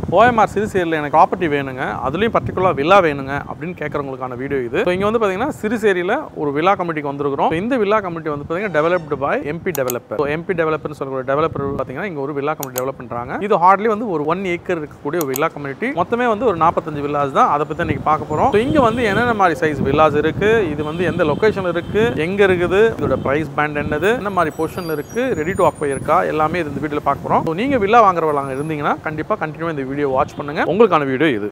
OMR சிறுசேரியில் எனக்கு property வேணுங்க அதுலேயும் பர்டிகுலர் வில்லா வேணுங்க அப்படின்னு கேட்குறவங்களுக்கான வீடியோ இது ஸோ இங்கே வந்து பார்த்தீங்கன்னா சிறுசேரியில் ஒரு வில்லா கமிட்டிக்கு வந்திருக்கிறோம் So, இந்த வில்லா கமிட்டி வந்து பார்த்தீங்கன்னா developed by MP developer so MP டெவலப்பர்னு சொல்லக்கூடிய டெவலப்பர் பார்த்தீங்கன்னா இங்கே ஒரு வில்லா கமிட்டி டெவலப் பண்ணுறாங்க இது ஹார்ட்லி வந்து ஒரு ஒன் ஏக்கர் இருக்கக்கூடிய ஒரு வில்லா கம்யூனிட்டி மொத்தமே வந்து ஒரு நாற்பத்தஞ்சு வில்லாஸ் தான் அதை பற்றி இன்னைக்கு பார்க்க போகிறோம் ஸோ இங்கே வந்து என்னென்ன மாதிரி சைஸ் வில்லாஸ் இருக்கு இது வந்து எந்த லொகேஷன் இருக்கு எங்க இருக்குது இதோட பிரைஸ் பேண்ட் என்னது என்ன மாதிரி பொசிஷன்ல இருக்கு ரெடி டு ஆக்குபை இருக்கா எல்லாமே இது இந்த வீடியோவில் பார்க்க போகிறோம் ஸோ நீங்கள் வில்லா வாங்குறவங்க இருந்தீங்கன்னா கண்டிப்பாக கண்டினியூ இந்த வீடியோ வாட்ச் பண்ணுங்க உங்களுக்கான வீடியோ இது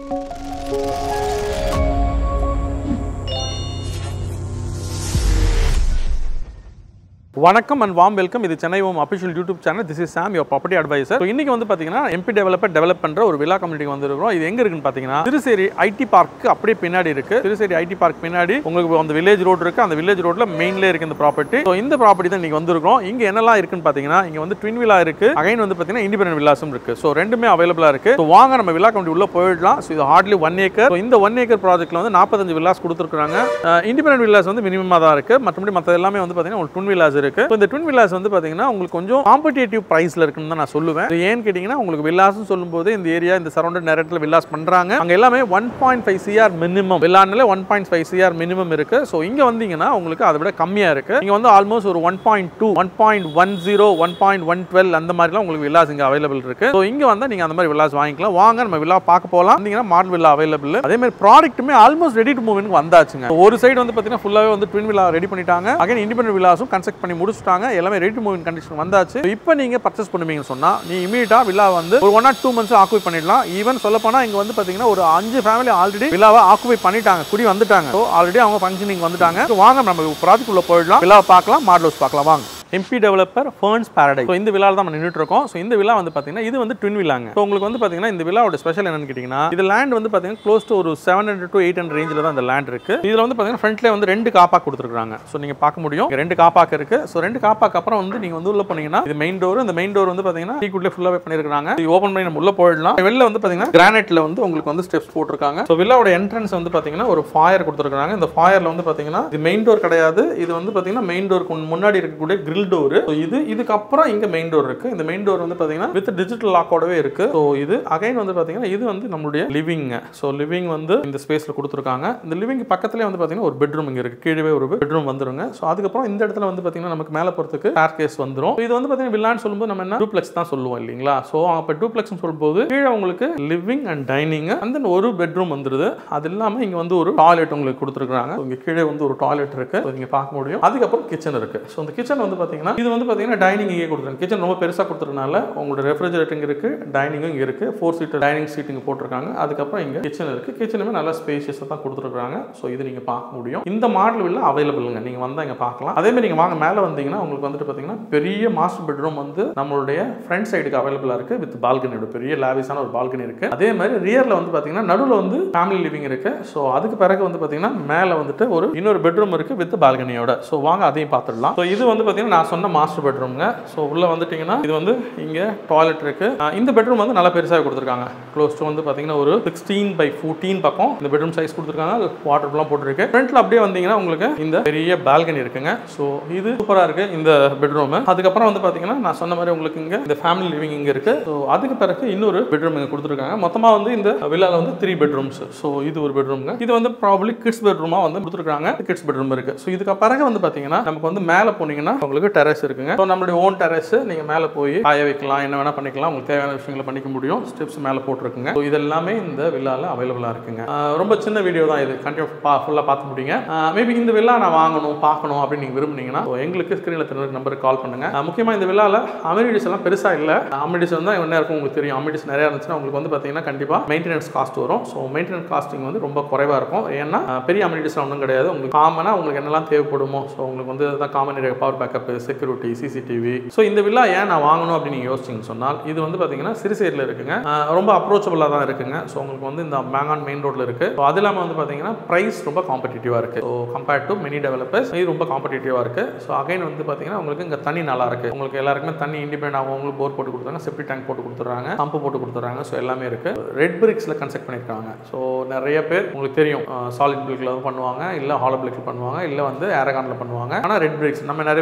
வணக்கம் அண்ட் வாம் வெல்கம் இது Chennai home official YouTube channel this is Sam your property advisor இன்னைக்கு வந்து பார்த்தீங்கன்னா எம்பி டெவலப்பர் டெவலப் பண்ற ஒரு விழா கம்யூனிட்டி வந்திருக்கிறோம் இது எங்க இருக்குன்னு பார்த்தீங்கன்னா திருச்சேரி ஐடி பார்க் அப்படியே பின்னாடி இருக்கு திருச்சேரி ஐடி பார்க் பின்னாடி உங்களுக்கு அந்த வில்லேஜ் ரோடு இருக்கு அந்த வில்லேஜ் ரோட்ல மெயின்ல இருக்கு இந்த ப்ராப்பர்ட்டி ஸோ இந்த ப்ராப்பர்ட்டி தான் இன்னைக்கு வந்திருக்கோம் இங்க என்னெல்லாம் இருக்குன்னு பார்த்தீங்கன்னா இங்க வந்து ட்வின் வில்லா இருக்கு அகைன் வந்து பார்த்தீங்கன்னா இண்டிபெண்டன்ட் வில்லாஸும் இருக்கு ஸோ ரெண்டுமே அவைலபிளா இருக்கு ஸோ வாங்க நம்ம வில்லா கம்யூனிட்டி உள்ள போயிடலாம் ஸோ இது ஹார்ட்லி ஒன் ஏக்கர் இந்த ஒன் ஏக்கர் ப்ராஜெக்ட்ல வந்து நாற்பத்தஞ்சு வில்லாஸ் கொடுத்துருக்காங்க இண்டிபெண்டன்ட் வில்லாஸ் வந்து மினிமமாக தான் இருக்கு மற்றபடி மற்ற எல்லாமே வந்து பார்த்தீங்கன்னா ஒரு ட்வின் வில்லாஸ் இருக்கு So, இந்த ட்வின் வில்லாஸ் வந்து பார்த்தீங்கன்னா உங்களுக்கு கொஞ்சம் காம்படிட்டிவ் ப்ரைஸ்ல இருக்குன்னு தான் நான் சொல்லுவேன் இது ஏன்னு கேட்டிங்கன்னா உங்களுக்கு வில்லாஸ்னு சொல்லும்போது இந்த ஏரியா இந்த சரௌண்டட் நேரத்தில் வில்லாஸ் பண்றாங்க அங்க எல்லாமே one point five CR minimum வில்லானால one point five CR minimum இருக்கு ஸோ இங்க வந்தீங்கன்னா உங்களுக்கு அதை விட கம்மியா இருக்கு இங்க வந்து ஆல்மோஸ்ட் ஒரு one point two one point one zero one point one twelve அந்த மாதிரிலாம் உங்களுக்கு வில்லாஸ் இங்க அவைலபிள் இருக்கு ஸோ இங்க வந்தா நீங்க அந்த மாதிரி வில்லாஸ் வாங்கிக்கலாம் வாங்க நம்ம வில்லா பார்க்க போகலாம் வந்தீங்கன்னா மாடல் வில்லா அவைலபிள் அதே மாதிரி ப்ராடக்ட்டுமே ஆல்மோஸ்ட் ரெடி டு மூவ்க்கு வந்தாச்சுங்க ஒரு சைடு வந்து பார்த்தீங்கன்னா ஃபுல்லாகவே வந்து ட்வின் வில்லா ரெடி பண்ணிட்டாங்க அகைன் இண்டிபெண்டன்ட் வில்லாஸும் கன்ஸ்ட்ரக்ட் பண்ணி முடிச்சுட்டாங்க எல்லாமே ரெடி டு மூவ் கண்டிஷன் வந்தாச்சு இப்போ நீங்க பர்ச்சேஸ் பண்ணுவீங்கன்னு சொன்னா நீ இமீடியட்டா வில்லா வந்து ஒரு one or two months occupy பண்ணிடலாம் ஈவன் சொல்ல போனா இங்க வந்து பாத்தீங்கன்னா ஒரு அஞ்சு ஃபேமிலி ஆல்ரெடி வில்லாவை ஆக்குபை பண்ணிட்டாங்க குடி வந்துட்டாங்க ஸோ ஆல்ரெடி அவங்க ஃபங்க்ஷனிங் வந்துட்டாங்க So, வாங்க நம்ம ப்ராஜெக்ட் உள்ள போயிடலாம் வில்லாவை பார்க்கலாம் மாடல் ஹவுஸ் பார்க்கலாம் வாங்க MP developer ferns paradise so இந்த விழாவில் தான் நம்ம நின்றுட்டு இருக்கோம் ஸோ இந்த விழா வந்து பார்த்தீங்கன்னா இது வந்து ட்வின் விழாங்க ஸோ உங்களுக்கு வந்து பார்த்தீங்கன்னா இந்த விழாவோட ஸ்பெஷல் என்னன்னு கேட்டிங்கன்னா இது லேண்ட் வந்து பார்த்தீங்கன்னா க்ளோஸ் டு ஒரு seven hundred to eight hundred ரேஞ்சில் தான் இந்த லேண்ட் இருக்கு இதில் வந்து பார்த்தீங்கன்னா ஃப்ரண்ட்லேயே வந்து ரெண்டு காப்பாக் கொடுத்துருக்காங்க ஸோ நீங்கள் பார்க்க முடியும் இங்க ரெண்டு காப்பாக் இருக்கு ஸோ ரெண்டு காப்பாக்கு அப்புறம் வந்து நீங்கள் வந்து உள்ள போனீங்கன்னா இது மெயின் டோர் இந்த மெயின் டோர் வந்து பார்த்தீங்கன்னா டீக்குள்ளே ஃபுல்லாகவே பண்ணியிருக்காங்க இது ஓப்பன் பண்ணி நம்ம உள்ள போயிடலாம் வெளில வந்து பார்த்தீங்கன்னா கிரானைட்ல வந்து உங்களுக்கு வந்து ஸ்டெப்ஸ் போட்டிருக்காங்க ஸோ வில்லாவோட என்ட்ரன்ஸ் வந்து பார்த்தீங்கன்னா ஒரு ஃபாயர் கொடுத்துருக்காங்க இந்த ஃபாயர்ல வந்து பார்த்தீங்கன்னா இது மெயின் டோர் கிடையாது இது வந்து பார்த்தீங்கன்னா மெயின் டோருக்கு முன்னாடி இருக்கக்கூடிய கிரில் டோர் இது இதுக்கப்புறம் இங்க மெயின் டோர் இருக்கு இந்த மெயின் டோர் வந்து பார்த்தீங்கன்னா வித் டிஜிட்டல் லாக்கோடவே இருக்கு ஸோ இது அகைன் வந்து பார்த்தீங்கன்னா இது வந்து நம்மளுடைய லிவிங் ஸோ லிவிங் வந்து இந்த ஸ்பேஸ்ல கொடுத்துருக்காங்க இந்த லிவிங் பக்கத்துலேயே வந்து பார்த்தீங்கன்னா ஒரு பெட்ரூம் இங்க இருக்கு கீழே ஒரு பெட்ரூம் வந்துருங்க ஸோ அதுக்கப்புறம் இந்த இடத்துல வந்து பார்த்தீங்கன்னா நமக்கு மேலே போகிறதுக்கு ஸ்டார் கேஸ் வந்துரும் இது வந்து பார்த்தீங்கன்னா வில்லான்னு சொல்லும்போது நம்ம என்ன டூப்ளெக்ஸ் தான் சொல்லுவோம் இல்லைங்களா ஸோ அப்போ டூப்ளெக்ஸ் சொல்லும்போது கீழே உங்களுக்கு லிவிங் அண்ட் டைனிங் அந்த ஒரு பெட்ரூம் வந்துருது அது இல்லாமல் இங்க வந்து ஒரு டாய்லெட் உங்களுக்கு கொடுத்துருக்காங்க இங்க கீழே வந்து ஒரு டாய்லெட் இருக்கு So, நீங்க பார்க்க முடியும் அதுக்கப்புறம் கிச்சன் இருக்கு ஸோ இந்த கிச்சன் வந்து பார்த்தீங்கன்னா இது வந்து பார்த்தீங்கன்னா டைனிங் இங்கே கொடுத்துருக்காங்க கிச்சன் ரொம்ப பெருசாக கொடுத்துருக்கனால உங்களோட ரெஃப்ரிஜரேட்டிங் இருக்கு டைனிங்கும் இங்கே இருக்கு ஃபோர் சீட்டர் டைனிங் சீட் இங்கே போட்டிருக்காங்க அதுக்கப்புறம் இங்கே கிச்சன் இருக்கு கிச்சனுமே நல்லா ஸ்பேஷியஸாக தான் கொடுத்துருக்காங்க ஸோ இது நீங்க பார்க்க முடியும் இந்த மாடல் வில்ல அவைலபிளுங்க நீங்க வந்தா இங்க பார்க்கலாம் அதே மாதிரி நீங்க வாங்க மேலே வந்தீங்கன்னா உங்களுக்கு வந்துட்டு பார்த்தீங்கன்னா பெரிய மாஸ்டர் பெட்ரூம் வந்து நம்மளுடைய ஃப்ரண்ட் சைடுக்கு அவைலபிளாக இருக்கு வித் பால்கனியோட பெரிய லாவிஸான ஒரு பால்கனி இருக்கு அதே மாதிரி ரியர்ல வந்து பார்த்தீங்கன்னா நடுவில் வந்து ஃபேமிலி லிவிங் இருக்கு ஸோ அதுக்கு பிறகு வந்து பார்த்தீங்கன்னா மேலே வந்துட்டு ஒரு இன்னொரு பெட்ரூம் இருக்கு வித் பால்கனியோட ஸோ வாங்க அதையும் பார்த்துடலாம் ஸோ இது வந்து பார்த்தீங்கன்னா நான் சொன்ன மாஸ்டர் பெட்ரூம்ங்க ஸோ உள்ள வந்துட்டீங்கன்னா இது வந்து இங்க டாய்லெட் இருக்கு அஹ் இந்த பெட்ரூம் வந்து நல்லா பெருசாக கொடுத்துருக்காங்க க்ளோஸ் டு வந்து பார்த்தீங்கன்னா ஒரு சிக்ஸ்டீன் பை ஃபோர்டீன் பக்கம் இந்த பெட்ரூம் சைஸ் கொடுத்துருக்காங்க வாட்டர் ப்லாம் போட்டுருக்கு ஃப்ரண்ட்ல அப்படியே வந்தீங்கன்னா உங்களுக்கு இந்த பெரிய பால்கனி இருக்குங்க ஸோ இது சூப்பராக இருக்கு இந்த பெட்ரூம் அதுக்கப்புறம் வந்து பார்த்தீங்கன்னா நான் சொன்ன மாதிரி உங்களுக்கு இங்க இந்த ஃபேமிலி லிவிங் இங்க இருக்கு ஸோ அதுக்கு பிறகு இன்னொரு பெட்ரூம் இங்க கொடுத்துருக்காங்க மொத்தமா வந்து இந்த வில்லால வந்து த்ரீ பெட்ரூம்ஸ் ஸோ இது ஒரு பெட்ரூம்ங்க இது வந்து ப்ராப்ளி கிட்ஸ் பெட்ரூமா வந்து கொடுத்துருக்காங்க கிட்ஸ் பெட்ரூம் இருக்கு ஸோ இதுக்கு பிறகு வந்து பார்த்தீங்கன்னா நமக்கு வந்து மேலே போனீங்கன்னா உங்களுக்கு டெரஸ் இருக்குங்க ஸோ நம்மளுடைய ஓன் டெரஸ் நீங்க மேலே போய் காய வைக்கலாம் என்ன வேணா பண்ணிக்கலாம் உங்களுக்கு தேவையான விஷயங்களை பண்ணிக்க முடியும் ஸ்டெப்ஸ் மேலே போட்டிருக்குங்க ஸோ இது எல்லாமே இந்த வில்லால அவைலபிளாக இருக்குங்க ஆஹ் ரொம்ப சின்ன வீடியோ தான் இது கண்டிப்பாக பா ஃபுல்லாக பார்த்து முடியுங்க மேபி இந்த வில்லா நான் வாங்கணும் பார்க்கணும் அப்படின்னு நீங்கள் விரும்புனீங்கன்னா so எங்களுக்கு ஸ்க்ரீனில் தெரிஞ்ச நம்பருக்கு கால் பண்ணுங்க முக்கியமாக இந்த வில்லால அமெனிட்டிஸ் எல்லாம் பெருசாக இல்லை அமெனிட்டிஸ் வந்து என்ன இருக்கும் உங்களுக்கு தெரியும் அமெனிட்டிஸ் நிறையா இருந்துச்சுன்னா உங்களுக்கு வந்து பார்த்தீங்கன்னா கண்டிப்பாக மெயின்டெனன்ஸ் காஸ்ட் வரும் ஸோ மெயின்டெனன்ஸ் காஸ்டிங் வந்து ரொம்ப குறைவாக இருக்கும் ஏன்னா ஆஹ் பெரிய அமெனிட்டிஸ் ஒன்றும் கிடையாது உங்களுக்கு காமனாக உங்களுக்கு என்னெல்லாம் தேவைப்படுமோ ஸோ உங்களுக்கு வந்து தான் common power backup security CCTV so இந்த வில்லா ஏன் நான் வாங்கணும் அப்படின்னு நீங்கள் யோசிச்சிங்கன்னு சொன்னால் இது வந்து பார்த்தீங்கன்னா சிறுசேரியில் இருக்குங்க ஆஹ் ரொம்ப அப்ரோச்சபிளாக தான் இருக்குங்க ஸோ உங்களுக்கு வந்து இந்த மேங்கான் மெயின் ரோட்டில் இருக்குது ஸோ அது இல்லாமல் வந்து பார்த்தீங்கன்னா ப்ரைஸ் ரொம்ப காம்படிட்டிவாக இருக்குது so compared to many developers இது ரொம்ப காம்படிட்டிவாக இருக்குது ஸோ அகைன் வந்து பார்த்தீங்கன்னா உங்களுக்கு இங்கே தண்ணி நல்லா இருக்குது உங்களுக்கு எல்லாருக்குமே தண்ணி இண்டிபெண்ட் அவங்களுக்கு போர் போட்டு கொடுத்தாங்க செப்டி டேங்க் போட்டு கொடுத்துறாங்க பம்பு போட்டு கொடுத்துறாங்க ஸோ எல்லாமே இருக்குது ரெட் பிரிக்ஸில் கன்ஸ்ட்ரக்ட் பண்ணியிருக்காங்க ஸோ நிறைய பேர் உங்களுக்கு தெரியும் சாலிட் பிரிக்கில் பண்ணுவாங்க இல்லை ஹாலோ பிரிக்கில் பண்ணுவாங்க இல்லை வந்து ஏரகானில் பண்ணுவாங்க ஆனால் ரெட் பிரிக்ஸ் நம்ம நிறைய பேர் ரெட்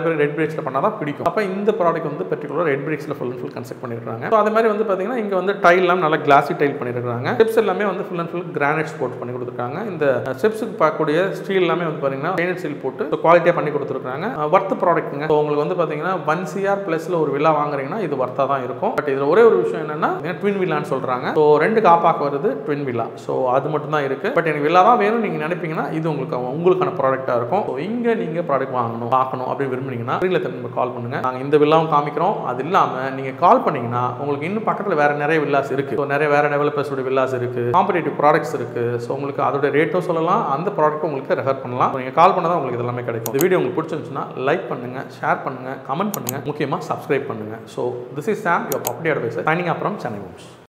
பிரிக்ஸில் பண்ணால் தான் பிடிக்கும் அப்போ இந்த ப்ராடக்ட் வந்து பர்டிகுலர் ரெட் பிரிக்ஸில் ஃபுல் அண்ட் ஃபுல் கன்ஸ்ட்ரக்ட் பண்ணியிருக்காங்க ஸோ அதே மாதிரி வந்து பார்த்தீங்கன்னா இங்கே வந்து டைல்லாம் நல்லா கிளாசி டைல் பண்ணியிருக்காங்க ஸ்டெப்ஸ் எல்லாமே வந்து full and full granite sport பண்ணி கொடுத்துருக்காங்க இந்த ஸ்டெப்ஸுக்கு பார்க்கக்கூடிய ஸ்டீல் எல்லாமே வந்து பார்த்தீங்கன்னா கிரானைட் ஸ்டீல் போட்டு குவாலிட்டியாக பண்ணி கொடுத்துருக்காங்க ஒர்த் ப்ராடக்ட்டுங்க ஸோ உங்களுக்கு வந்து பார்த்தீங்கன்னா ஒன் சிஆர் ப்ளஸில் ஒரு வில்லா வாங்குறீங்கன்னா இது ஒர்த்தாக தான் இருக்கும் பட் இதில் ஒரே ஒரு விஷயம் என்னன்னா ட்வின் வில்லான்னு சொல்கிறாங்க ஸோ ரெண்டு காப்பாக்கு வருது ட்வின் வில்லா ஸோ அது மட்டும் தான் இருக்குது பட் எனக்கு வில்லா தான் வேணும் நீங்கள் நினைப்பீங்கன்னா இது உங்களுக்கு உங்களுக்கான ப்ராடக்ட்டாக இருக்கும் ஸோ இங்கே நீங்கள் ப்ராடக்ட் வாங்கணும் பார்க்கணும் அப்படின்னு விரும்புனீங்கன்னா ஸ்க்ரீனில் திரும்ப கால் பண்ணுங்கள் நாங்கள் இந்த வில்லாவும் காமிக்கிறோம் அது இல்லாமல் நீங்கள் கால் பண்ணீங்கன்னா உங்களுக்கு இன்னும் பக்கத்தில் வேறு நிறைய வில்லாஸ் இருக்குது ஸோ நிறைய வேறு டெவலப்பர்ஸோட வில்லாஸ் இருக்குது காம்படேட்டிவ் ப்ராடக்ட்ஸ் இருக்குது ஸோ உங்களுக்கு அதோட ரேட்டும் சொல்லலாம் அந்த ப்ராடக்ட்டும் உங்களுக்கு ரெஃபர் பண்ணலாம் நீங்கள் கால் பண்ணால் தான் உங்களுக்கு இது எல்லாமே கிடைக்கும் இந்த வீடியோ உங்களுக்கு பிடிச்சிருந்துச்சுன்னா லைக் பண்ணுங்கள் ஷேர் பண்ணுங்கள் கமெண்ட் பண்ணுங்கள் முக்கியமாக சப்ஸ்கிரைப் பண்ணுங்கள் so this is Sam your property advisor signing அப்புறம் சென்னை ஹோம்ஸ்